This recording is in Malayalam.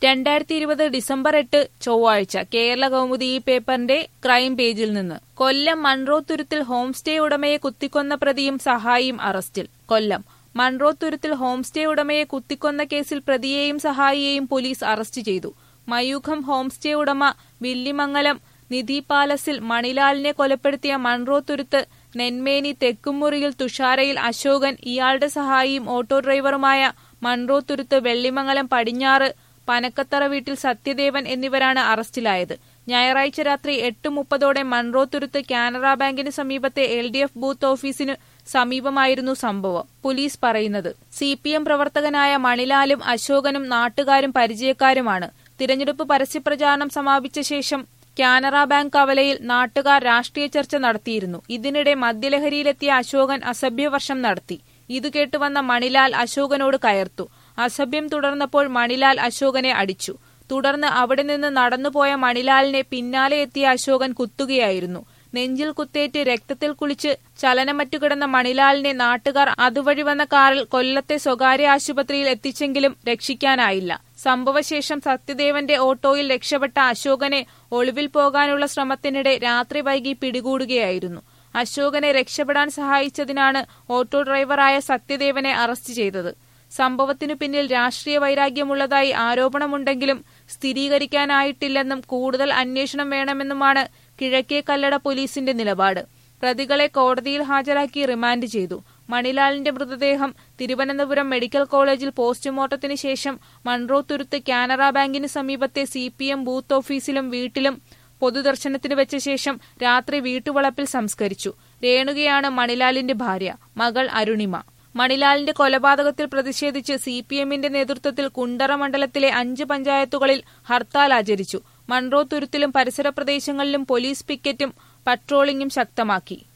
രണ്ടായിരത്തി ഇരുപത് ഡിസംബർ എട്ട് ചൊവ്വാഴ്ച കേരള കൗമുദി ഈ പേപ്പറിന്റെ ക്രൈം പേജിൽ നിന്ന് കൊല്ലം മൺറോ തുരുത്തിൽ ഹോം സ്റ്റേ ഉടമയെ കുത്തിക്കൊന്ന പ്രതിയും സഹായിയും അറസ്റ്റിൽ കൊല്ലം മൺറോ തുരുത്തിൽ ഹോം സ്റ്റേ ഉടമയെ കുത്തിക്കൊന്ന കേസിൽ പ്രതിയെയും സഹായിയെയും പോലീസ് അറസ്റ്റ് ചെയ്തു മയൂഖം ഹോം സ്റ്റേ ഉടമ വില്ലിമംഗലം നിധി പാലസിൽ മണിലാലിനെ കൊലപ്പെടുത്തിയ മൺറോ തുരുത്ത് നെന്മേനി തെക്കുമുറിയിൽ തുഷാരയിൽ അശോകൻ ഇയാളുടെ സഹായിയും ഓട്ടോ ഡ്രൈവറുമായ മൺറോ തുരുത്ത് വെള്ളിമംഗലം പടിഞ്ഞാറ് പനക്കത്തറ വീട്ടിൽ സത്യദേവൻ എന്നിവരാണ് അറസ്റ്റിലായത് ഞായറാഴ്ച രാത്രി എട്ട് മുപ്പതോടെ മൺറോ തുരുത്ത് കാനറ ബാങ്കിന് സമീപത്തെ എൽ ഡി എഫ് ബൂത്ത് ഓഫീസിന് സമീപമായിരുന്നു സംഭവം പോലീസ് പറയുന്നത് സി പി എം പ്രവർത്തകനായ മണിലാലും അശോകനും നാട്ടുകാരും പരിചയക്കാരുമാണ് തിരഞ്ഞെടുപ്പ് പരസ്യപ്രചാരണം സമാപിച്ച ശേഷം കാനറ ബാങ്ക് കവലയിൽ നാട്ടുകാർ രാഷ്ട്രീയ ചർച്ച നടത്തിയിരുന്നു ഇതിനിടെ മദ്യലഹരിയിലെത്തിയ അശോകൻ അസഭ്യവർഷം നടത്തി ഇത് കേട്ടുവന്ന മണിലാൽ അശോകനോട് കയർത്തു അസഭ്യം തുടർന്നപ്പോൾ മണിലാൽ അശോകനെ അടിച്ചു തുടർന്ന് അവിടെ നിന്ന് നടന്നുപോയ മണിലാലിനെ പിന്നാലെ എത്തിയ അശോകൻ കുത്തുകയായിരുന്നു നെഞ്ചിൽ കുത്തേറ്റ് രക്തത്തിൽ കുളിച്ച് ചലനമറ്റു കിടന്ന മണിലാലിനെ നാട്ടുകാർ അതുവഴി വന്ന കാറിൽ കൊല്ലത്തെ സ്വകാര്യ ആശുപത്രിയിൽ എത്തിച്ചെങ്കിലും രക്ഷിക്കാനായില്ല സംഭവശേഷം സത്യദേവന്റെ ഓട്ടോയിൽ രക്ഷപ്പെട്ട അശോകനെ ഒളിവിൽ പോകാനുള്ള ശ്രമത്തിനിടെ രാത്രി വൈകി പിടികൂടുകയായിരുന്നു അശോകനെ രക്ഷപ്പെടാൻ സഹായിച്ചതിനാണ് ഓട്ടോ ഡ്രൈവറായ സത്യദേവനെ അറസ്റ്റ് ചെയ്തത് സംഭവത്തിനു പിന്നിൽ രാഷ്ട്രീയ വൈരാഗ്യമുള്ളതായി ആരോപണമുണ്ടെങ്കിലും സ്ഥിരീകരിക്കാനായിട്ടില്ലെന്നും കൂടുതൽ അന്വേഷണം വേണമെന്നുമാണ് കിഴക്കേ കല്ലട പോലീസിന്റെ നിലപാട് പ്രതികളെ കോടതിയിൽ ഹാജരാക്കി റിമാൻഡ് ചെയ്തു മണിലാലിന്റെ മൃതദേഹം തിരുവനന്തപുരം മെഡിക്കൽ കോളേജിൽ പോസ്റ്റ്മോർട്ടത്തിന് ശേഷം മൺറോ തുരുത്ത് കാനറ ബാങ്കിന് സമീപത്തെ സി പി എം ബൂത്ത് ഓഫീസിലും വീട്ടിലും പൊതുദർശനത്തിന് വെച്ച ശേഷം രാത്രി വീട്ടുവളപ്പിൽ സംസ്കരിച്ചു രേണുകയാണ് മണിലാലിന്റെ ഭാര്യ മകൾ അരുണിമ മണിലാലിന്റെ കൊലപാതകത്തിൽ പ്രതിഷേധിച്ച് സി പി എമ്മിന്റെ നേതൃത്വത്തിൽ കുണ്ടറ മണ്ഡലത്തിലെ അഞ്ച് പഞ്ചായത്തുകളിൽ ഹർത്താൽ ആചരിച്ചു മൺറോ തുരുത്തിലും പരിസര പ്രദേശങ്ങളിലും പോലീസ് പിക്കറ്റും പട്രോളിംഗും ശക്തമാക്കി